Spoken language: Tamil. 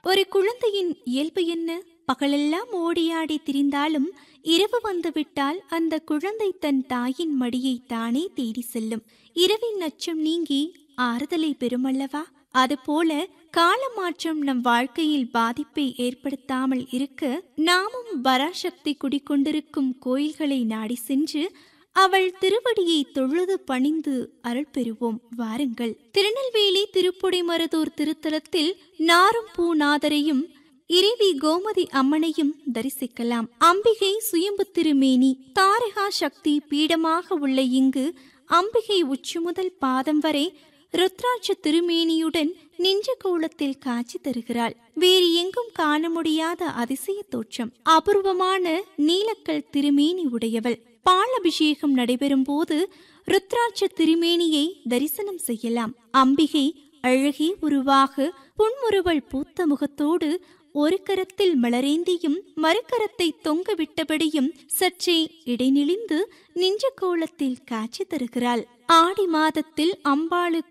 ஒரு குழந்தையின் இயல்பு என்ன பகலெல்லாம் ஓடியாடி திரிந்தாலும் இரவு வந்துவிட்டால் அந்த குழந்தை தன் தாயின் மடியை தானே தேடி செல்லும் இரவின் அச்சம் நீங்கி ஆறுதலை பெறுமல்லவா அதுபோல காலமாற்றம் நம் வாழ்க்கையில் பாதிப்பை ஏற்படுத்தாமல் இருக்க நாமும் பராசக்தி குடிக்கொண்டிருக்கும் கோயில்களை நாடி சென்று அவள் திருவடியை தொழுது பணிந்து அருள் பெறுவோம் வாருங்கள் திருநெல்வேலி திருப்புடைமருதூர் திருத்தலத்தில் நாரும் பூநாதரையும் இறைவி கோமதி அம்மனையும் தரிசிக்கலாம் அம்பிகை சுயம்பு திருமேனி தாரகா சக்தி பீடமாக உள்ள இங்கு அம்பிகை உச்சி முதல் பாதம் வரை ருத்ராட்ச திருமேனியுடன் நின்ற கோலத்தில் காட்சி தருகிறாள் வேறு எங்கும் காண முடியாத அதிசய தோற்றம் அபூர்வமான நீலக்கல் திருமேனி உடையவள் பாலபிஷேகம் நடைபெறும் போது ருத்ராட்ச திருமேனியை தரிசனம் செய்யலாம் அம்பிகை அழகே உருவாக புன்முறுவல் பூத்த முகத்தோடு ஒரு கரத்தில் மலரேந்தியும் மறுகரத்தை தொங்க விட்டபடியும் சற்றே இடைநிலிந்து நின்ற கோலத்தில் காட்சி தருகிறாள் ஆடி மாதத்தில் அம்பாளுக்கு